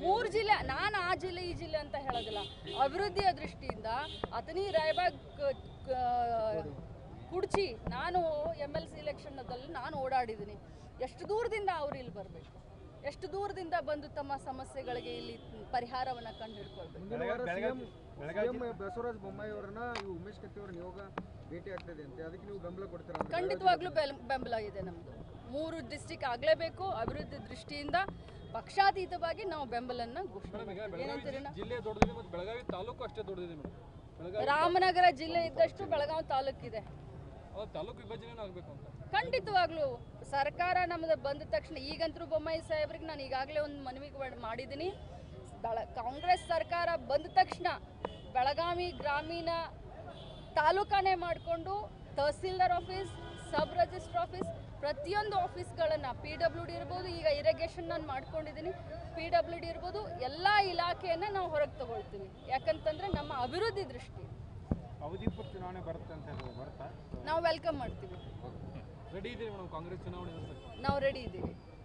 ಮೂರು ಜಿಲ್ಲೆ ನಾನು ಆ ಜಿಲ್ಲೆ ಈ ಜಿಲ್ಲೆ ಅಂತ ಹೇಳೋದಿಲ್ಲ ಅಭಿವೃದ್ಧಿಯ ದೃಷ್ಟಿಯಿಂದ ಅತನಿ ರಾಯಬಾಗ್ ಕ- ಕ- ಕುಡ್ಚಿ ನಾನು ಎಮ್ ಎಲ್ ಸಿ ಇಲೆಕ್ಷನ್ದಲ್ಲಿ ನಾನು ಓಡಾಡಿದ್ದೀನಿ ಎಷ್ಟು ದೂರದಿಂದ ಅವ್ರು ಇಲ್ಲಿ ಬರಬೇಕು ಎಷ್ಟು ದೂರದಿಂದ ಬಂದು ತಮ್ಮ ಸಮಸ್ಯೆಗಳಿಗೆ ಇಲ್ಲಿ ಪರಿಹಾರವನ್ನು ಕಂಡು ಹಿಡ್ಕೊಳ್ಬೇಕು ಮುಂದಿನ ವಾರ ಸಿಎಂ ಸಿಎಂ ಬಸವರಾಜ ಬೊಮ್ಮಾಯಿ ಅವರನ್ನ ಇವು ಉಮೇಶ್ ಕತ್ತಿ ಅವರ ನಿಯೋಗ ಭೇಟಿ ಆಗ್ತದೆ ಅಂತೆ ಅದಕ್ಕೆ ನೀವು ಬೆಂಬಲ ಕೊಡ್ತೀರಾ ಅಂತ ಖಂಡಿತವಾಗ್ಲೂ ಬೆಲ್- ಬೆಂಬಲ ಇದೆ ನಮ್ಮದು ಮೂರು ಡಿಸ್ಟಿಕ್ ಆಗಲೇಬೇಕು ಅಭಿವೃದ್ಧಿ ದೃಷ್ಟಿಯಿಂದ ಪಕ್ಷಾತೀತವಾಗಿ ನಾವು ಬೆಂಬಲನ್ನ ಘೋಷಣೆ ಮಾಡ್ತೀವಿ. ಏನಂತೀರಣ್ಣ ಜಿಲ್ಲೆ ದೊಡ್ಡದಿದೆ ಮತ್ತು ಬೆಳಗಾವಿ ತಾಲೂಕು ಅಷ್ಟೇ ದೊಡ್ಡದಿದೆ ಮೇಡಮ್ ಬೆಳಗಾವಿ ರಾಮನಗರ ಜಿಲ್ಲೆ ಇದ್ದಷ್ಟು ಬೆಳಗಾವಿ ತಾಲೂಕಿದೆ ಅದು ತಾಲೂಕು ವಿಭಜನೆ ಆಗಬೇಕು ಅಂತ ಖಂಡಿತವಾಗ್ಲೂ ಸರ್ಕಾರ ನಮ್ಮದು ಬಂದ ತಕ್ಷಣ ಈಗಂತರೂ ಬೊಮ್ಮಾಯಿ ಸಾಹೇಬ್ರಿಗೆ ನಾನು ಈಗಾಗಲೇ ಒಂದು ಮನವಿ ಮಾಡ್- ಮಾಡಿದ್ದೀನಿ ಬೆಳ ಕಾಂಗ್ರೆಸ್ ಸರ್ಕಾರ ಬಂದ ತಕ್ಷಣ ಬೆಳಗಾವಿ ಗ್ರಾಮೀಣ ತಾಲೂಕಾನೇ ಮಾಡಿಕೊಂಡು tahsildar office sub register office ಪ್ರತಿಯೊಂದು ಆಫೀಸ್ಗಳನ್ನು ಪಿ ಡಬ್ಲ್ಯೂ ಡಿ ಇರ್ಬೋದು ಈಗ ಇರಿಗೇಷನ್ ನಾನು ಮಾಡ್ಕೊಂಡಿದ್ದೀನಿ ಪಿ ಡಬ್ಲ್ಯೂ ಡಿ ಇರ್ಬೋದು ಎಲ್ಲ ಇಲಾಖೆಯನ್ನು ನಾವು ಹೊರಗೆ ತಗೊಳ್ತೀವಿ ಯಾಕಂತಂದರೆ ನಮ್ಮ ಅಭಿವೃದ್ಧಿ ದೃಷ್ಟಿ ಅವಧಿಪೂರ್ವ ಚುನಾವಣೆ ಬರುತ್ತೆ ಅಂತ ಹೇಳಿ ಬರ್ತಾ ನಾವು ವೆಲ್ಕಮ್ ಮಾಡ್ತೀವಿ ರೆಡಿ ಇದೆ ಮೇಡಮ್ ಕಾಂಗ್ರೆಸ್ ಚುನಾವಣೆ ಅಂತ ನಾವು ರೆಡಿ ಇದ್ದೀವಿ